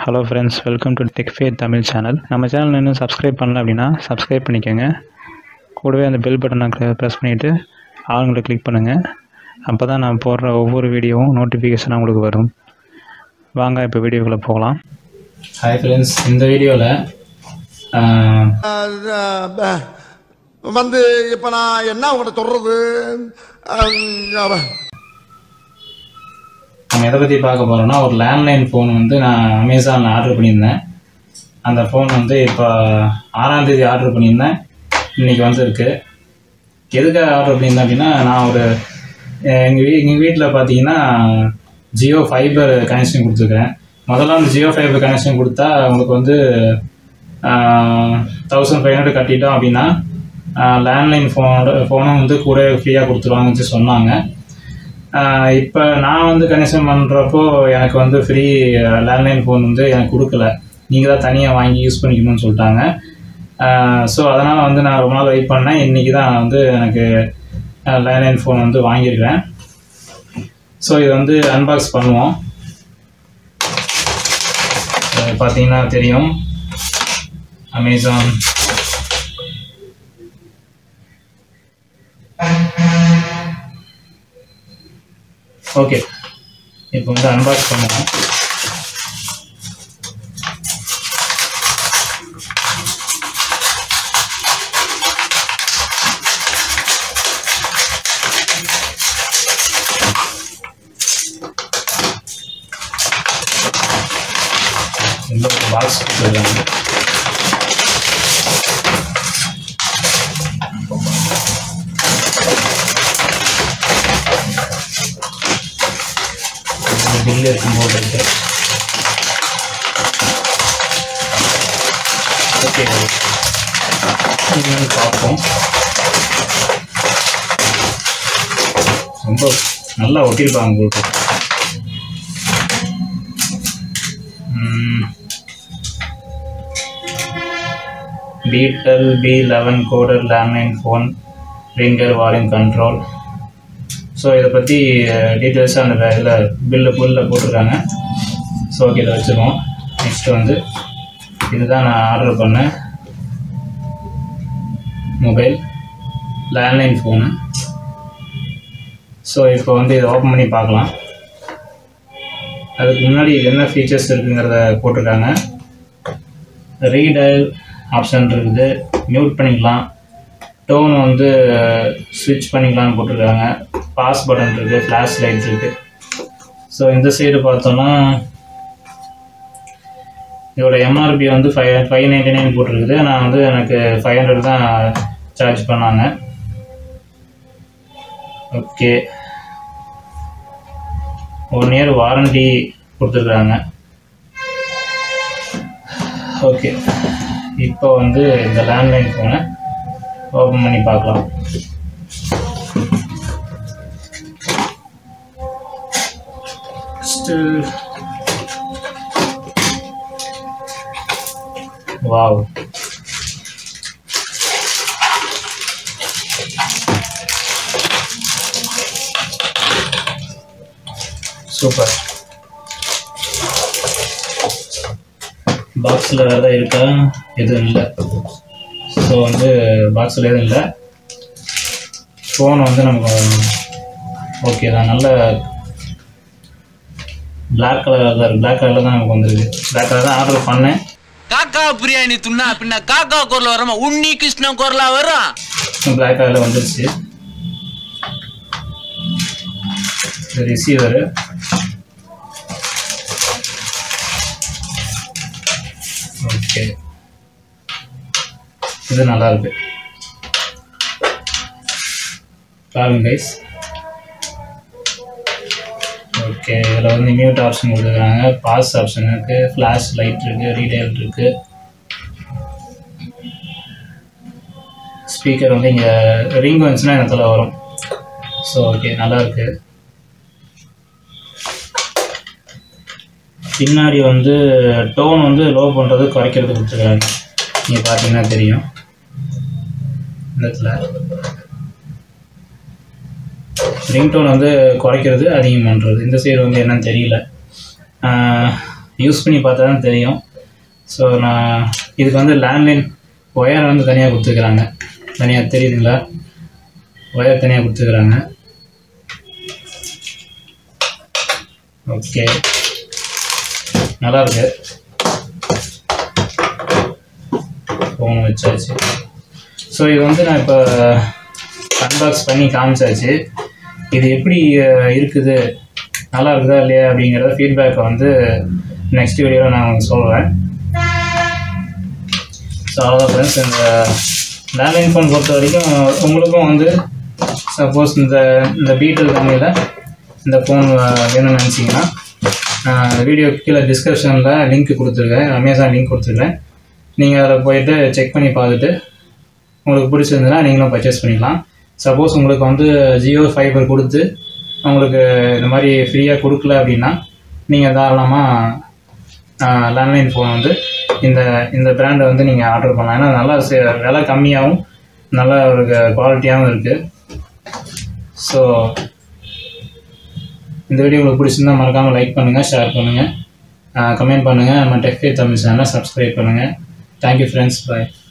Hello friends welcome to டெக்ஃபே Tamil channel நம்ம channel இன்னும் சப்ஸ்கிரைப் பண்ணல அப்படின்னா சப்ஸ்கிரைப் பண்ணிக்கோங்க கூடவே அந்த பெல் பட்டனை ப்ரெஸ் பண்ணிவிட்டு ஆளுங்களை கிளிக் பண்ணுங்கள் அப்போ தான் நான் போடுற ஒவ்வொரு வீடியோவும் நோட்டிஃபிகேஷனாக உங்களுக்கு வரும் வாங்க இப்போ வீடியோக்குள்ளே போகலாம் ஹாய் ஃப்ரெண்ட்ஸ் இந்த வீடியோவில் அஹ் ப- வந்து இப்ப நான் என்ன உங்கள்கிட்ட சொல்றது அஹ் நம்ம எதை பற்றி பார்க்க போகிறோம்னா ஒரு லேண்ட்லைன் ஃபோன் வந்து நான் அமேசானில் ஆர்டர் பண்ணியிருந்தேன் அந்த ஃபோன் வந்து இப்போ ஆறாம் தேதி ஆர்டர் பண்ணியிருந்தேன் இன்றைக்கி வந்திருக்கு எதுக்காக ஆர்டர் பண்ணியிருந்தேன் அப்படின்னா நான் ஒரு எங்கள் வீ எங்கள் வீட்டில் பார்த்தீங்கன்னா ஜியோ ஃபைபர் கனெக்ஷன் கொடுத்துருக்கேன் முதல்ல அந்த ஜியோ ஃபைபர் கனெக்ஷன் கொடுத்தா உங்களுக்கு வந்து தௌசண்ட் ஃபைவ் ஹண்ட்ரட் கட்டிட்டோம் அப்படின்னா லேண்ட்லைன் ஃபோனோட ஃபோனும் வந்து கூட ஃப்ரீயாக கொடுத்துருவாங்கன்னு சொன்னாங்க இப்போ நான் வந்து கனெக்ஷன் பண்ணுறப்போ எனக்கு வந்து ஃப்ரீ லேண்ட்லைன் ஃபோன் வந்து எனக்கு கொடுக்கல நீங்கள் தான் தனியாக வாங்கி யூஸ் பண்ணிக்கணும்னு சொல்லிட்டாங்க ஸோ அதனால் வந்து நான் ரொம்ப நாள் வெயிட் பண்ணேன் இன்றைக்கி தான் வந்து எனக்கு லேண்ட்லைன் ஃபோன் வந்து வாங்கியிருக்கிறேன் ஸோ இது வந்து அன்பாக்ஸ் பண்ணுவோம் இது பார்த்தீங்கன்னா தெரியும் அமேசான் ஓகே இப்போ வந்து அன்பாக்ஸ் பண்ணுவோம் இந்த ஒரு பாக்ஸ் கொடுத்துருக்காங்க பில்லு இருக்கும் போது இருக்கு ஓகே இது வந்து பார்ப்போம் ரொம்ப நல்லா ஒட்டியிருப்பாங்க உங்களுக்கு பீட்டல் பி லெவன் கோடர் landline phone ringer volume control so இதை பற்றி டீட்டெயில்ஸாக அந்த இதில் பில்லு புல்லில் போட்டிருக்காங்க ஸோ ஓகே இதை வச்சுருவோம் நெக்ஸ்ட் வந்து இதுதான் நான் ஆர்டர் பண்ணேன் மொபைல் லேண்ட்லைன் ஃபோனு ஸோ இப்போ வந்து இதை ஓப்பன் பண்ணி பார்க்கலாம் அதுக்கு முன்னாடி இது என்ன ஃபீச்சர்ஸ் இருக்குங்கிறத போட்டிருக்காங்க ரீடல் ஆப்ஷன் இருக்குது மியூட் பண்ணிக்கலாம் டோன் வந்து ஸ்விட்ச் பண்ணிக்கலாம்னு போட்டிருக்காங்க பாஸ் பட்டன் இருக்குது ஃப்ளாஷ் லைட் இருக்குது ஸோ இந்த சைடு பார்த்தோன்னா இதோட எம்ஆர்பி வந்து ஃபைவ் ஃபைவ் நைன்டி நைன் போட்டிருக்குது நான் வந்து எனக்கு ஃபைவ் ஹண்ட்ரட் தான் சார்ஜ் பண்ணாங்க ஓகே ஒன் இயர் வாரண்டி கொடுத்துருக்குறாங்க ஓகே இப்போ வந்து இந்த லேண்ட்லைன் ஃபோனை ஓப்பன் பண்ணி பார்க்கலாம் Still. Wow. சூப்பர் பாக்ஸில் வேறு இருக்கா எதுவும் இல்லை ஸோ வந்து பாக்ஸில் எதுவும் இல்லை ஃபோன் வந்து நமக்கு ஓகே தான் நல்ல பிளாக் கலரில் தான் பிளாக் கலரில் தான் நமக்கு வந்துருக்கு பிளாக் கலர் தான் ஆர்டர் பண்ணேன் காக்கா பிரியாணி துண்ணா பின்ன காக்கா குரல் வராம உன்னி கிருஷ்ணன் குரலா வரும் பிளாக் கலரில் வந்துருச்சு ரிசீவரு ஓகே இது நல்லா இருக்கு பாருங்க கைஸ் ஓகே இதில் வந்து மியூட் ஆப்ஷன் கொடுத்துருக்காங்க பாஸ் ஆப்ஷன் இருக்குது ஃப்ளாஷ் லைட் இருக்குது ரீடைல் இருக்குது ஸ்பீக்கர் வந்து இங்கே ரிங் வந்துச்சுன்னா இடத்துல வரும் ஸோ ஓகே நல்லா இருக்கு பின்னாடி வந்து டோன் வந்து லோ பண்ணுறது குறைக்கிறது கொடுத்துருக்காங்க நீங்கள் பார்த்தீங்கன்னா தெரியும் இந்த இடத்துல ரிங்டோன் வந்து குறைக்கிறது அதிகம் பண்ணுறது இந்த சைடு வந்து என்னன்னு தெரியல யூஸ் பண்ணி பார்த்தா தான் தெரியும் ஸோ நான் இதுக்கு வந்து லேண்ட்லைன் ஒயர் வந்து தனியாக கொடுத்துருக்குறாங்க தனியாக தெரியுதுங்களா ஒயர் தனியாக கொடுத்துருக்குறாங்க ஓகே நல்லா இருக்கு ஃபோன் வச்சாச்சு ஸோ இது வந்து நான் இப்போ அன்பாக்ஸ் பண்ணி காமிச்சாச்சு இது எப்படி அஹ், இருக்குது நல்லா இருக்குதா இல்லையா அப்படிங்கிறத ஃபீட்பேக்கை வந்து நெக்ஸ்ட் வீடியோவில் நான் உங்களுக்கு சொல்கிறேன் ஸோ அவ்வளோதான் ஃப்ரெண்ட்ஸ் இந்த லேண்ட்லைன் ஃபோன் பொறுத்த வரைக்கும் உங்களுக்கும் வந்து சப்போஸ் இந்த இந்த பீட்டல் கம்பெனியில் இந்த ஃபோன் வேணும்னு நினச்சிங்கன்னா வீடியோ கீழே டிஸ்கிரிப்ஷனில் லிங்க் கொடுத்துருக்கேன் அமேசான் லிங்க் கொடுத்துருக்கேன் நீங்கள் அதில் போயிட்டு செக் பண்ணி பார்த்துட்டு உங்களுக்கு பிடிச்சிருந்ததுன்னா நீங்களும் பர்ச்சேஸ் பண்ணிக்கலாம் சப்போஸ் உங்களுக்கு வந்து ஜியோ ஃபைபர் கொடுத்து உங்களுக்கு இந்த மாதிரி ஃப்ரீயாக கொடுக்கல அப்படின்னா நீங்கள் தாராளமாக லேண்ட்லைன் ஃபோன் வந்து இந்த இந்த பிராண்டை வந்து நீங்கள் ஆர்டர் பண்ணலாம் ஏன்னா நல்லா சே- விலை கம்மியாகவும் நல்ல ஒரு குவாலிட்டியாகவும் இருக்குது ஸோ இந்த வீடியோ உங்களுக்கு பிடிச்சிருந்தா மறக்காமல் லைக் பண்ணுங்கள் ஷேர் பண்ணுங்கள் கமெண்ட் பண்ணுங்கள் நம்ம டெக்ஃபே தமிழ் சேனலை சப்ஸ்கிரைப் பண்ணுங்கள் தேங்க்யூ ஃப்ரெண்ட்ஸ் பாய்